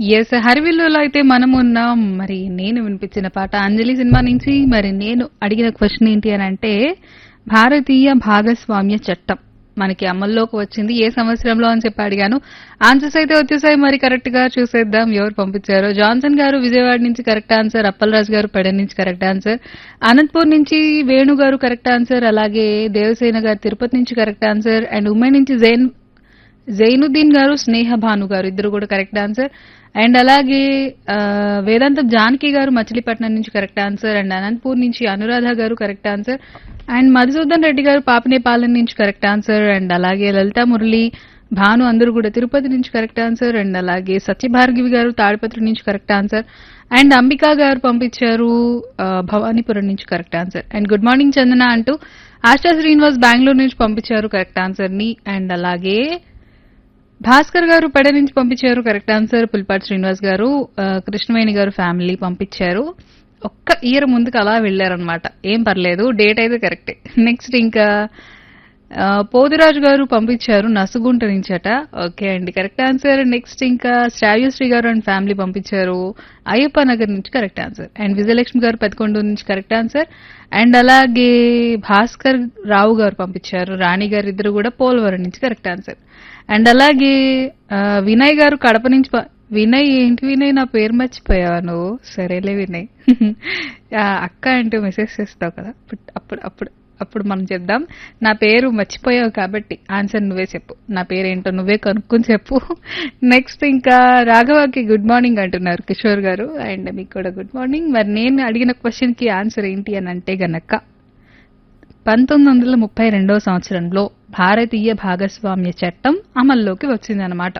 yes హరివిల్లులో అయితే మనం ఉన్నాం మరి నేను వినిపించిన పాట అంజలి సినిమా నుంచి మరి నేను అడిగిన క్వశ్చన్ ఏంటి అని అంటే భారతీయ భాగస్వామ్య చట్టం మనకి అమల్లోకి వచ్చింది ఏ సంవత్సరంలో అని చెప్పి అడిగాను ఆన్సర్స్ అయితే వచ్చేసాయి మరి కరెక్ట్ గా చూసేద్దాం ఎవరు పంపించారు జాన్సన్ గారు విజయవాడ నుంచి కరెక్ట్ ఆన్సర్ అప్పలరాజు గారు పెడ నుంచి కరెక్ట్ ఆన్సర్ అనంతపూర్ నుంచి వేణు గారు కరెక్ట్ ఆన్సర్ అలాగే దేవసేన గారు తిరుపతి నుంచి కరెక్ట్ ఆన్సర్ అండ్ ఉమెన్ నుంచి జైన్ జైనుద్దీన్ గారు స్నేహ భాను గారు ఇద్దరు కూడా కరెక్ట్ ఆన్సర్ అండ్ అలాగే ఆ, వేదాంత జానకి గారు మచిలీపట్నం నుంచి కరెక్ట్ ఆన్సర్ అండ్ అనంతపూర్ నుంచి Anuradha garu correct answer and Madhusudan Reddy garu Papanepalem నుంచి కరెక్ట్ ఆన్సర్ అండ్ అలాగే లలిత మురళి భాను అందరూ కూడా తిరుపతి నుంచి కరెక్ట్ ఆన్సర్ అండ్ అలాగే సత్యభార్గివి గారు తాడిపత్రి నుంచి కరెక్ట్ ఆన్సర్ అండ్ అంబికా గారు పంపించారు ఆ, భవానీపురం నుంచి correct answer and good morning Chandana అంటూ ఆశా శ్రీనివాస్ బెంగళూరు నుంచి పంపించారు కరెక్ట్ ఆన్సర్ ని అండ్ అలాగే భాస్కర్ గారు పెడ నుంచి పంపించారు కరెక్ట్ ఆన్సర్ పుల్పాటి శ్రీనివాస్ గారు ఆ, కృష్ణవేణి గారు ఫ్యామిలీ పంపించారు ఒక్క ఇయర్ ముందుకు అలా వెళ్ళారనమాట ఏం పర్లేదు డేట్ అయితే కరెక్టే నెక్స్ట్ ఇంకా ఆ, పోదిరాజు గారు పంపించారు నసుగుంట నుంచట ఓకే అండి కరెక్ట్ ఆన్సర్ నెక్స్ట్ ఇంకా శ్రావ్యశ్రీ గారు అండ్ ఫ్యామిలీ పంపించారు అయ్యప్ప నగర్ నుంచి కరెక్ట్ ఆన్సర్ అండ్ విజయలక్ష్మి గారు పదకొండు నుంచి కరెక్ట్ ఆన్సర్ అండ్ అలాగే భాస్కర్ రావు గారు పంపించారు రాణి గారు ఇద్దరు కూడా పోలవరం నుంచి కరెక్ట్ ఆన్సర్ అండ్ అలాగే ఆ, వినయ్ గారు కడప నుంచి ప- వినయ్ ఏంటి వినయ్ నా పేరు మర్చిపోయావా నువ్వు సరేలే వినయ్ ఆ, అక్క అంటూ మెసేజ్ చేస్తావు కదా అప్పుడు అప్పుడు అప్పుడు అప్పుడు మనం చెప్దాం నా పేరు మర్చిపోయావు కాబట్టి ఆన్సర్ నువ్వే చెప్పు నా పేరు ఏంటో నువ్వే కనుక్కొని చెప్పు నెక్స్ట్ ఇంకా రాఘవకి గుడ్ మార్నింగ్ అంటున్నారు కిషోర్ గారు అండ్ మీకు కూడా గుడ్ మార్నింగ్ మరి నేను అడిగిన క్వశ్చన్ కి ఆన్సర్ ఏంటి అని అంటే గనక పంతొమ్మిది వందల ముప్పై రెండవ సంవత్సరంలో భారతీయ భాగస్వామ్య చట్టం అమల్లోకి వచ్చిందనమాట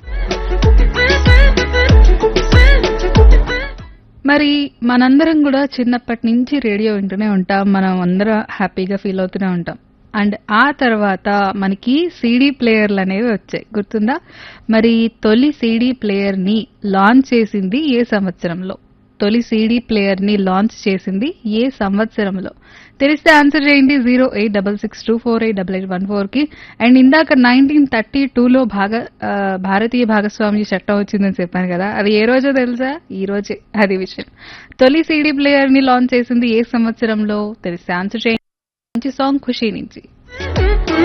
మరి మనందరం కూడా చిన్నప్పటి నుంచి రేడియో వింటూనే ఉంటాం మనం అందరం హ్యాపీగా ఫీల్ అవుతూనే ఉంటాం అండ్ ఆ తర్వాత మనకి సీడీ ప్లేయర్లు అనేవి వచ్చాయి గుర్తుందా మరి తొలి సీడీ ప్లేయర్ ని లాంచ్ చేసింది ఏ సంవత్సరంలో తొలి సీడీ ప్లేయర్ ని లాంచ్ చేసింది ఏ సంవత్సరంలో తెలిస్తే ఆన్సర్ చేయండి zero eight double six two four eight double eight one four కి అండ్ ఇందాక నైన్టీన్ థర్టీ టూలో భాగ ఆ, భారతీయ భాగస్వామ్య చట్టం వచ్చిందని చెప్పాను కదా అది ఏ రోజో తెలుసా ఈ రోజే అది విషయం తొలి సీడీ ప్లేయర్ ని లాంచ్ చేసింది ఏ సంవత్సరంలో తెలిస్తే ఆన్సర్ చేయండి మంచి సాంగ్ ఖుషి నుంచి